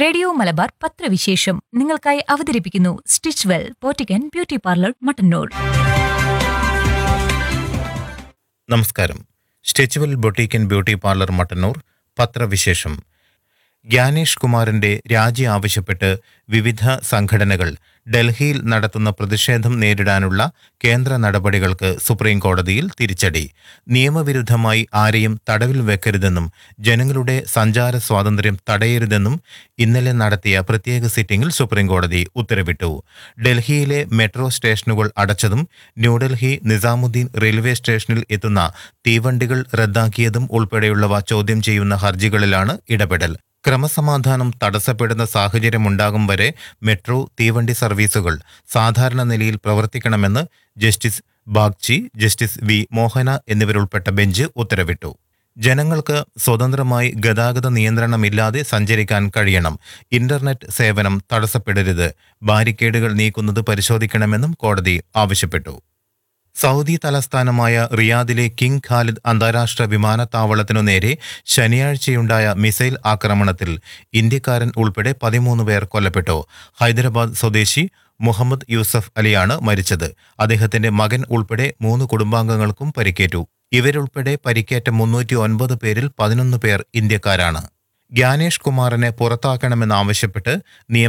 radio Malabar പത്രവിശേഷം നിങ്ങൾക്കായി അവതരിപ്പിക്കുന്നു Stitch Well boutique and beauty parlour Mattannur നമസ്കാരം Stitchwell boutique and beauty parlour Mattannur പത്രവിശേഷം ജ്ഞാനേഷ് കുമാറിന്റെ രാജി ആവശ്യപ്പെട്ട് വിവിധ സംഘടനകൾ ഡൽഹിയിൽ നടത്തുന്ന പ്രതിഷേധം നേരിടാനുള്ള കേന്ദ്ര നടപടികൾക്ക് സുപ്രീം കോടതിയിൽ തിരിച്ചടി നിയമവിരുദ്ധമായി ആരെയും തടവിൽ വെക്കരുതെന്നും ജനങ്ങളുടെ സഞ്ചാര സ്വാതന്ത്ര്യം തടയരുതെന്നും ഇന്നലെ നടത്തിയ പ്രത്യേക സിറ്റിംഗിൽ സുപ്രീം കോടതി ഉത്തരവിട്ടു ഡൽഹിയിലെ മെട്രോ സ്റ്റേഷനുകൾ അടച്ചതും ന്യൂഡൽഹി നിസാമുദ്ദീൻ റെയിൽവേ സ്റ്റേഷനിൽ എത്തുന്ന തീവണ്ടികൾ റദ്ദാക്കിയതും ഉൾപ്പെടെയുള്ളവ ചോദ്യം ചെയ്യുന്ന ഹർജികളിലാണ് ഇടപെടൽ ക്രമസമാധാനം തടസ്സപ്പെടുന്ന സാഹചര്യമുണ്ടാകും വരെ മെട്രോ തീവണ്ടി സർവീസുകൾ സാധാരണ നിലയിൽ പ്രവർത്തിക്കണമെന്ന് Justice Bagchi Justice V Mohana എന്നിവരുൾപ്പെട്ട ബെഞ്ച് ഉത്തരവിട്ടു ജനങ്ങൾക്ക് സ്വതന്ത്രമായി ഗതാഗത നിയന്ത്രണമില്ലാതെ സഞ്ചരിക്കാൻ കഴിയണം ഇന്റർനെറ്റ് സേവനം തടസ്സപ്പെടരുത് ബാരിക്കേഡുകൾ നീക്കുന്നത് പരിശോധിക്കണമെന്നും കോടതി ആവശ്യപ്പെട്ടു സൗദി തലസ്ഥാനമായ റിയാദിലെ കിങ് ഖാലിദ് അന്താരാഷ്ട്ര വിമാനത്താവളത്തിനു നേരെ ശനിയാഴ്ചയുണ്ടായ മിസൈൽ ആക്രമണത്തിൽ ഇന്ത്യക്കാരൻ ഉൾപ്പെടെ പതിമൂന്ന് പേർ കൊല്ലപ്പെട്ടു ഹൈദരാബാദ് സ്വദേശി മുഹമ്മദ് യൂസഫ് അലിയാണ് മരിച്ചത് അദ്ദേഹത്തിന്റെ മകൻ ഉൾപ്പെടെ മൂന്ന് കുടുംബാംഗങ്ങൾക്കും പരിക്കേറ്റു ഇവരുൾപ്പെടെ പരിക്കേറ്റ മുന്നൂറ്റി ഒൻപത് പേരിൽ പതിനൊന്ന് പേർ ഇന്ത്യക്കാരാണ് ജ്ഞാനേഷ് കുമാറിനെ പുറത്താക്കണമെന്നാവശ്യപ്പെട്ട് നിയമ